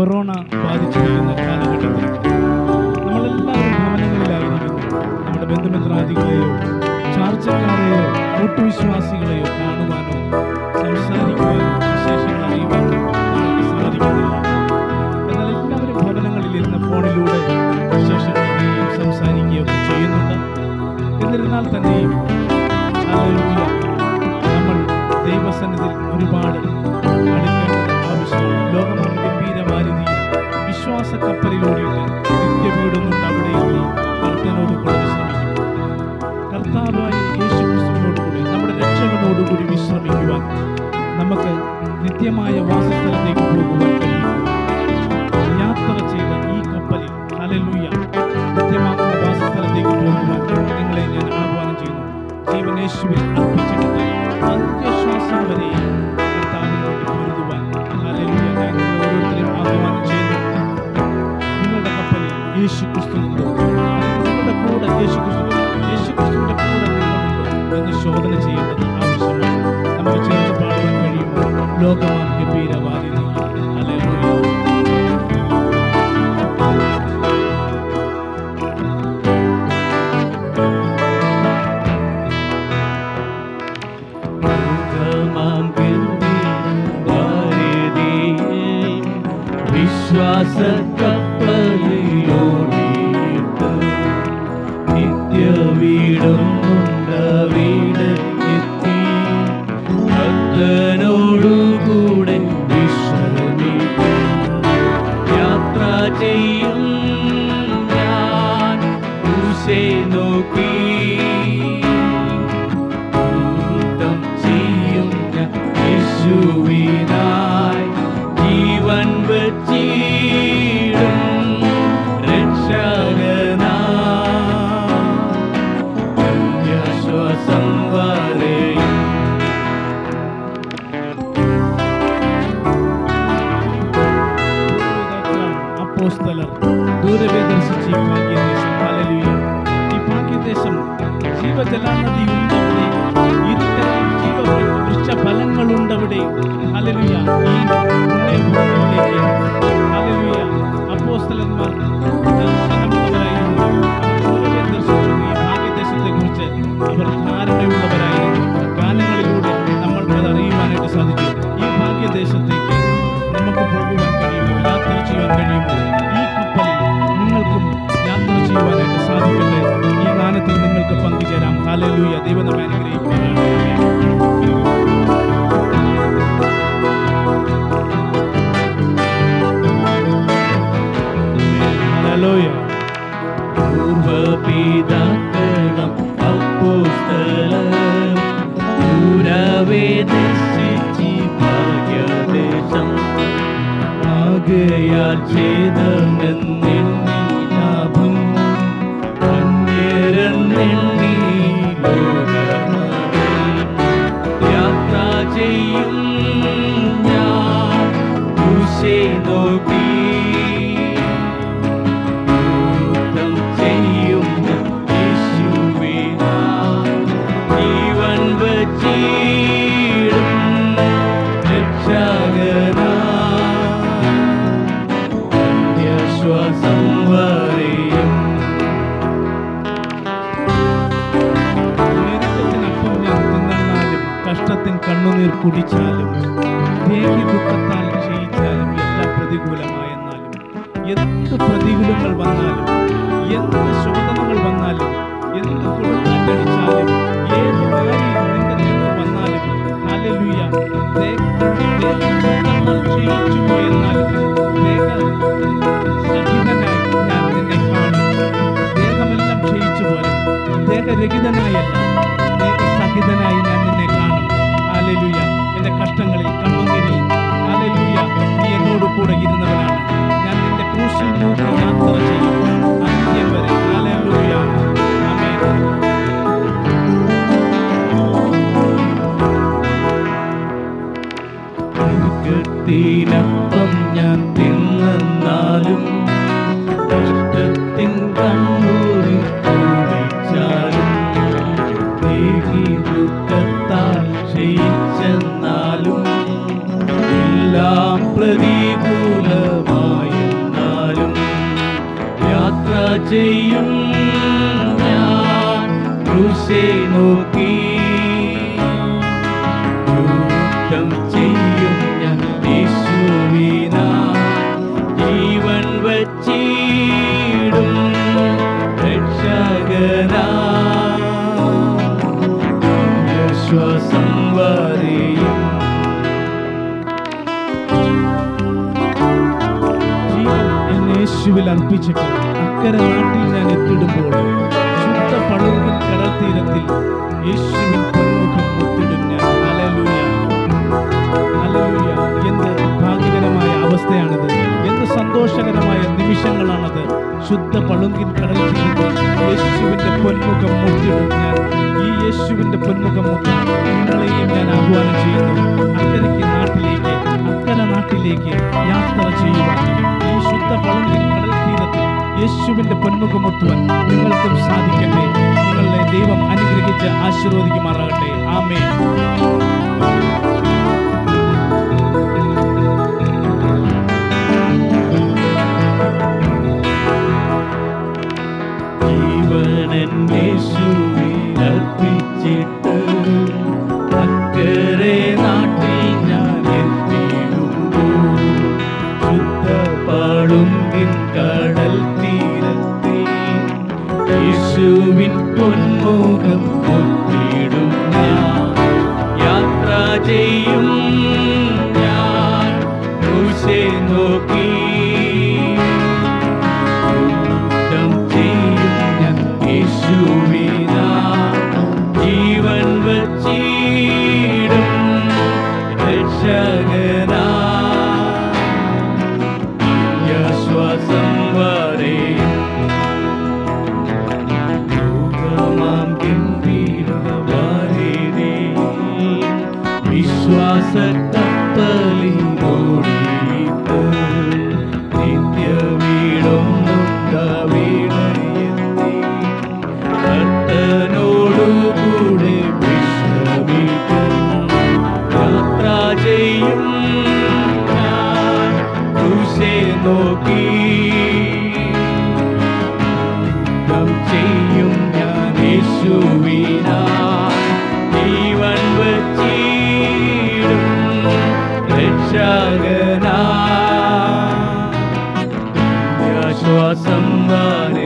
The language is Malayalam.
കൊറോണ ബാധിച്ചിരിക്കുന്ന കാലഘട്ടത്തിൽ നമ്മളെല്ലാവരും ഭവനങ്ങളിലായിരിക്കുന്നു നമ്മുടെ ബന്ധുമിത്രാദികളെയോ ചാർച്ചക്കാരെയോ കൂട്ടുവിശ്വാസികളെയോ കാണുവാനോ സംസാരിക്കുവാനോ വിശേഷങ്ങൾ അറിയുവാനോ നമുക്ക് സാധിക്കുന്നില്ല എന്നാൽ എല്ലാവരും ഭവനങ്ങളിൽ ഇരുന്ന് ഫോണിലൂടെ വിശേഷങ്ങൾ അറിയുകയും സംസാരിക്കുകയും ഒക്കെ ചെയ്യുന്നുണ്ട് എന്നിരുന്നാൽ തന്നെയും ഹല്ലേലൂയ, നമ്മൾ ദൈവസന്നിധിയിൽ ഒരുപാട് അടുക്കേണ്ടത് ആവശ്യമാണ് ലോകമാണ് ഗംഭീരവാരിധിയിൽ വിശ്വാസ കപ്പലിലൂടെയിട്ട് നിത്യവീടുന്നുണ്ട് അവിടെ എത്തി കർത്തനോട് കൂടെ വിശ്രമിക്കും കർത്താവായ യേശു ക്രിസ്തുവിനോടുകൂടി നമ്മുടെ രക്ഷകനോടുകൂടി വിശ്രമിക്കുവാൻ നമുക്ക് നിത്യമായ വാസസ്ഥലത്തേക്ക് പോകുവാൻ കഴിയും യാത്ര ചെയ്ത ഈ കപ്പലിൽ ഹല്ലേലൂയ നിത്യമാകുന്ന വാസസ്ഥലത്തേക്ക് പോകുവാൻ നിങ്ങളെ ഞാൻ ആഹ്വാനം ചെയ്യുന്നു ജീവനേശുവിൽ അർപ്പിച്ചിട്ട് അന്ത്യശ്വാസം വരെ കർത്താവിന് വേണ്ടി പൊരുതുവാൻ ഹല്ലേലൂയ ഞാൻ നിങ്ങളെ ഓരോരുത്തരെയും ആഹ്വാനം ചെയ്യുന്നു നിങ്ങളുടെ കപ്പലിൽ യേശു ക്രിസ്തുവുണ്ടോ അല്ലെങ്കിൽ നിങ്ങളുടെ കൂടെ യേശു ക്രിസ്തു യേശു ക്രിസ്തുവിന്റെ കൂടെ നിങ്ങളുണ്ടോ എന്ന് ശോധന ചെയ്യേണ്ടത് ആവശ്യമാണ് നമുക്ക് ചേർന്ന് പാടുവാൻ കഴിയുമോ ലോകമാം ഗംഭീരവാരി ഹല്ലേലൂയ ലോകമാം ഗംഭീരവാരിധിയിൽ വിശ്വാസ കപ്പലിലോടിയിട്ട് നിത്യ വീടുമുണ്ട വീട് എത്തി ഭക്തനോടുകൂടെ വിശ്രമിക്കും യാത്ര ചെയ്യും ഞാൻ ക്രൂശെ നോക്കി യുദ്ധം ചെയ്യും ഞാൻ യേശുവിനായി ജീവൻ വച്ചിടും രക്ഷകനായി ശ്വാസം വരെയും അപ്പോസ്തലർ ദൂരവേ ദർശിച്ച് ഈ ഭാഗ്യദേശം ഹല്ലേലൂയ ഈ ഭാഗ്യദേശം ജീവജലാനദി ഉണ്ടവിടെ ഇരുകരയിൽ ജീവവൃക്ഷ ഫലങ്ങളുണ്ടവിടെ ഹല്ലേലൂയ ഈ പുണ്യഭൂമിയിലേക്ക് ഹല്ലേലൂയ അപ്പോസ്തലന്മാർ ദർശനമുള്ളവരായിരുന്നു അവർ ദൂരവേ ദർശിച്ചു ഈ ഭാഗ്യദേശത്തെക്കുറിച്ച് അവർ ധാരണയുള്ളവരായിരുന്നു ഗാനങ്ങളിലൂടെ നമ്മൾക്ക് അത് അറിയുവാനായിട്ട് സാധിച്ചു ഈ ഭാഗ്യദേശത്തേക്ക് നമുക്ക് പോകുവാൻ കഴിയുമോ യാത്ര ചെയ്യാൻ കഴിയുമോ ഈ കപ്പലിൽ നിങ്ങൾക്കും യാത്ര ചെയ്യുവാനായിട്ട് സാധിക്കട്ടെ ഈ ഗാനത്തിൽ നിങ്ങൾക്ക് പങ്കുചേരാം ഹാലലൂയ ദൈവം നമ്മെ അനുഗ്രഹിക്കുവാനാകട്ടെ ഹല്ലേലൂയ പൂർവപിതാക്കളും അപ്പോസ്തലരും ദൂരവേ ദർശിച്ചി ഭാഗ്യദേശം ആകയാൽ ഛേദമെന്നെണ്ണി ലാഭം അന്യരെന്നെണ്ണി ലോകമതിൽ യാത്ര ചെയ്യും ഞാൻ ക്രൂശെ നോക്കി യുദ്ധം ചെയ്യും യേശുവിനായി ജീവൻ വച്ചിടും രക്ഷകനായി ശ്വാസം വരെയും ഞെരുക്കത്തിനപ്പം ഞാൻ തിന്നാലും കഷ്ടത്തിൻ കണ്ണുനീർ കുടിച്ചാലും ദേഹി ദുഃഖത്താൽ ക്ഷയിച്ചാലും എല്ലാം പ്രതികൂലമായെന്നാലും എന്ത് പ്രതികൂലങ്ങൾ വന്നാലും എന്ത് ശോധനകൾ വന്നാലും എന്ത് കൊടുക്കാറ്റടിച്ചാലും ഏത് വഴി നിന്റെ നേർക്ക് വന്നാലും ഹല്ലേലൂയ ദേ- ദേഹി ദുഃഖത്താൽ ക്ഷയിച്ചു പോയെന്നാലും ദേഹ സഹിതനായി ഞാൻ നിന്നെ കാണും ദേഹമെല്ലാം ക്ഷയിച്ചു പോലെ ദേഹരഹിതനായല്ല ദേഹസഹിതനായി ഞാൻ നിന്നെ കാണും ഹാലലുയ എന്റെ കഷ്ടങ്ങളിൽ കണ്ണുനീരിൽ ഹാലലുയ നീ എന്നോട് കൂടെ ഇരുന്നവനാണ് ഞാൻ നിന്റെ ക്രൂശിൽ നോക്കി യാത്ര ചെയ്യും അന്ത്യം വരെ ഹാലലുയ ആമേൻ ദുഃഖത്തിനപ്പം ഞാൻ തിന്നാലും കഷ്ടത്തിൻ കണ്ണൂരിൽ കുടിച്ചാലും ദേഹി ദുഃഖത്താൽ ക്ഷയിച്ചെന്നാലും എല്ലാം പ്രതികൂലമായി ചെയ്യും ഞാൻ ക്രൂശെ നോക്കി യുദ്ധം ചെയ്യും ഞാൻ യേശുവിനാ ജീവൻ വച്ചിടും രക്ഷകനാ ശ്വാസം വരെയും ജീവൻ എന്നെ യേശുവിൽ അർപ്പിച്ചിട്ട് അക്കരെ നാട്ടിൽ ഞാൻ എത്തിടുമ്പോൾ ശുദ്ധ പളുങ്കിൻ കടൽ തീരത്തിൽ യേശുവിൻ പൊന്മുഖം മുത്തിടും ഞാൻ ഹല്ലേലൂയ ഹല്ലേലൂയ എന്ത് ഭാഗ്യകരമായ അവസ്ഥയാണിത് എന്ത് സന്തോഷകരമായ നിമിഷങ്ങളാണത് ശുദ്ധ പളുങ്കിൻ കടൽ തീരത്തിൽ യേശുവിന്റെ പൊന്മുഖം മുത്തിടും ഞാൻ ഈ യേശുവിന്റെ പൊന്മുഖം മുത്താൻ നിങ്ങളെയും ഞാൻ ആഹ്വാനം ചെയ്യുന്നു അക്കരയ്ക്ക് നാട്ടിലേക്ക് അക്കര നാട്ടിലേക്ക് യാത്ര ചെയ്യുവാൻ ഈ ശുദ്ധ പളുങ്കിൻ കടൽ തീരത്തിൽ യേശുവിന്റെ പൊന്മുഖമൊത്തുവാൻ നിങ്ങൾക്കും സാധിക്കട്ടെ നിങ്ങളെ ദൈവം അനുഗ്രഹിച്ച് ആശീർവദിക്കുമാറാകട്ടെ ആമേ ജീവനന്വേഷിച്ചിട്ട് അക്കരെ നാട്ടിൽ ഞാൻ എത്തിയിടുമ്പോൾ ശുദ്ധ പാളുങ്കിൻ കടൽ തീരത്തിൽ യേശുവിൻ പൊന്മുഖം ഒത്തിടും ഞാൻ യാത്ര ചെയ്യും ഞാൻ ക്രൂശെ നോക്കി യുദ്ധം ചെയ്യും ഞാൻ യേശുവിനാ ജീവൻ വച്ചിടും രക്ഷകനാ ശ്വാസം വരെയും ലോകമാം ഗംഭീരവാരിധി വിശ്വാസ കപ്പലിനോടിയിട്ട് നിത്യ വീടൊന്നും കവിടയെത്തി കർത്തനോടുകൂടെ വിശ്രമിക്കും യാത്ര ചെയ്യും ഞാൻ ക്രൂശെ നോക്കി യുദ്ധം ചെയ്യും ഞാൻ യേശുവിനാ ജീവൻ വച്ചിടും രക്ഷകനാ ശ്വാസം വരെ